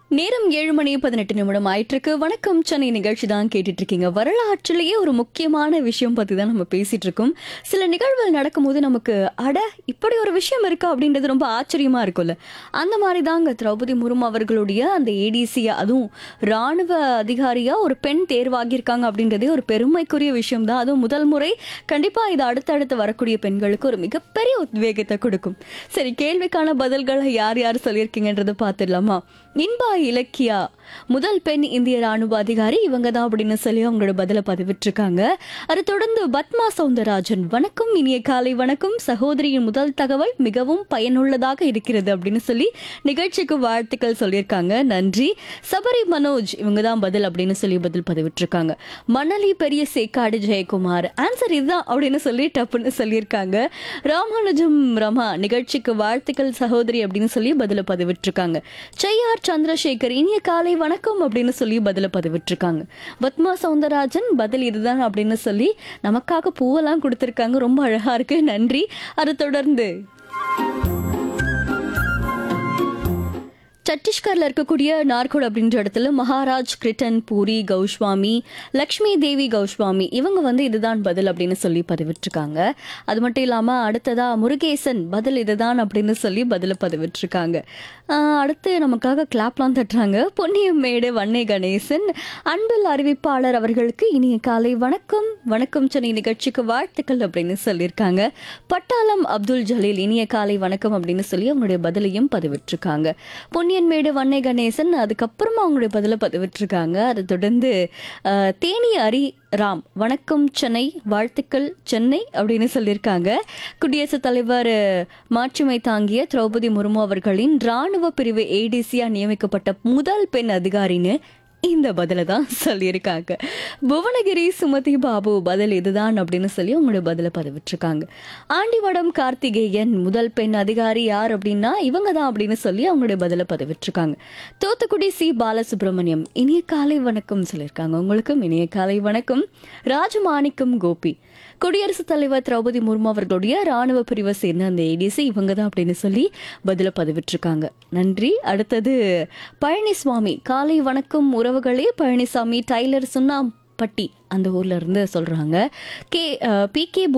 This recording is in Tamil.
நேரம் ஏழு மணி பதினெட்டு நிமிடம் ஆயிட்டிருக்கு வணக்கம் சென்னை நிகழ்ச்சி தான் கேட்டுட்டு இருக்கீங்க வரலாற்றிலேயே ஒரு முக்கியமான விஷயம் பத்தி தான் நம்ம பேசிட்டு இருக்கோம் சில நிகழ்வுகள் நடக்கும்போது நமக்கு அட இப்படி ஒரு விஷயம் இருக்கா அப்படின்றது ரொம்ப ஆச்சரியமா இருக்கும்ல அந்த மாதிரி தாங்க திரௌபதி முர்மு அவர்களுடைய அந்த ஏடிசியா அதுவும் ராணுவ அதிகாரியா ஒரு பெண் தேர்வாகியிருக்காங்க அப்படின்றதே ஒரு பெருமைக்குரிய விஷயம் தான் அதுவும் முதல் முறை கண்டிப்பா இது அடுத்தடுத்து வரக்கூடிய பெண்களுக்கு ஒரு மிகப்பெரிய உத்வேகத்தை கொடுக்கும் சரி கேள்விக்கான பதில்களை யார் யார் சொல்லியிருக்கீங்கன்றதை பார்த்துடலாமா இன்பா இலக்கியா முதல் பெண் இந்திய ராணுவ அதிகாரி இவங்க தான் அப்படின்னு சொல்லி அவங்களோட பதிலை பதிவிட்டிருக்காங்க அதை தொடர்ந்து பத்மா சவுந்தரராஜன் வணக்கம் இனிய காலை வணக்கம் சகோதரியின் முதல் தகவல் மிகவும் பயனுள்ளதாக இருக்கிறது அப்படின்னு சொல்லி நிகழ்ச்சிக்கு வாழ்த்துக்கள் சொல்லியிருக்காங்க நன்றி சபரி மனோஜ் இவங்க தான் பதில் அப்படின்னு சொல்லி பதில் பதிவிட்டிருக்காங்க மணலி பெரிய சேக்காடு ஜெயக்குமார் ஆன்சர் இதுதான் அப்படின்னு சொல்லி டப்புன்னு சொல்லியிருக்காங்க ராமானுஜம் ரமா நிகழ்ச்சிக்கு வாழ்த்துக்கள் சகோதரி அப்படின்னு சொல்லி பதில பதிவிட்டிருக்காங்க செய்யார் சந்திரசேகர் இனிய காலை வணக்கம் அப்படின்னு சொல்லி பதில பதிவிட்டிருக்காங்க பத்மா சவுந்தரராஜன் பதில் இதுதான் அப்படின்னு சொல்லி நமக்காக பூவெல்லாம் கொடுத்திருக்காங்க ரொம்ப அழகா இருக்கு நன்றி அதை தொடர்ந்து சத்தீஸ்கர்ல இருக்கக்கூடிய நார்கோட் அப்படின்ற இடத்துல மகாராஜ் கிரிட்டன் பூரி கௌஸ்வாமி லக்ஷ்மி தேவி கௌஸ்வாமி இவங்க வந்து இதுதான் பதில் அப்படின்னு சொல்லி பதிவிட்டிருக்காங்க அது மட்டும் இல்லாம அடுத்ததா முருகேசன் பதில் இதுதான் அப்படின்னு சொல்லி பதில பதிவிட்டிருக்காங்க ஆஹ் அடுத்து நமக்காக கிளாப்லாம் தட்டுறாங்க பொன்னியம்மேடு வன்னை கணேசன் அன்பில் அறிவிப்பாளர் அவர்களுக்கு இனிய காலை வணக்கம் வணக்கம் சென்னை நிகழ்ச்சிக்கு வாழ்த்துக்கள் அப்படின்னு சொல்லியிருக்காங்க பட்டாளம் அப்துல் ஜலீல் இனிய காலை வணக்கம் அப்படின்னு சொல்லி அவங்களுடைய பதிலையும் பதிவிட்டிருக்காங்க பொன்னியன்மேடு வன்னை கணேசன் அதுக்கப்புறமா அவங்களுடைய பதிலை பதிவிட்டிருக்காங்க அதை தொடர்ந்து அஹ், தேனி அரி ராம் வணக்கம் சென்னை வாழ்த்துக்கள் சென்னை அப்படின்னு சொல்லியிருக்காங்க குடியரசுத் தலைவர் அஹ், மாட்சிமை தாங்கிய திரௌபதி முர்மு அவர்களின் ராணுவ பிரிவு ஏடிசியா நியமிக்கப்பட்ட முதல் பெண் அதிகாரின்னு இந்த பதில தான் சொல்லியிருக்காங்க புவனகிரி சுமதி பாபு பதில் இதுதான் அப்படின்னு சொல்லி உங்களுடைய பதில பதிவிட்டிருக்காங்க ஆண்டிவடம் கார்த்திகேயன் முதல் பெண் அதிகாரி யார் அப்படின்னா இவங்க தான் அப்படின்னு சொல்லி அவங்களுடைய பதில பதிவிட்டிருக்காங்க தூத்துக்குடி சி பாலசுப்ரமணியம் இனிய காலை வணக்கம் சொல்லியிருக்காங்க உங்களுக்கும் இனிய காலை வணக்கம் ராஜமாணிக்கம் கோபி குடியரசுத் தலைவர் திரௌபதி முர்மு அவர்களுடைய ராணுவ பிரிவை சேர்ந்த அந்த ஏடிசி இவங்க தான் அப்படின்னு சொல்லி பதில பதிவிட்டிருக்காங்க நன்றி அடுத்தது பழனிசுவாமி காலை வணக்கம் உறவுகளே பழனிசாமி டைலர் சுண்ணாம்பட்டி அந்த ஊர்ல இருந்து சொல்றாங்க கே பி கே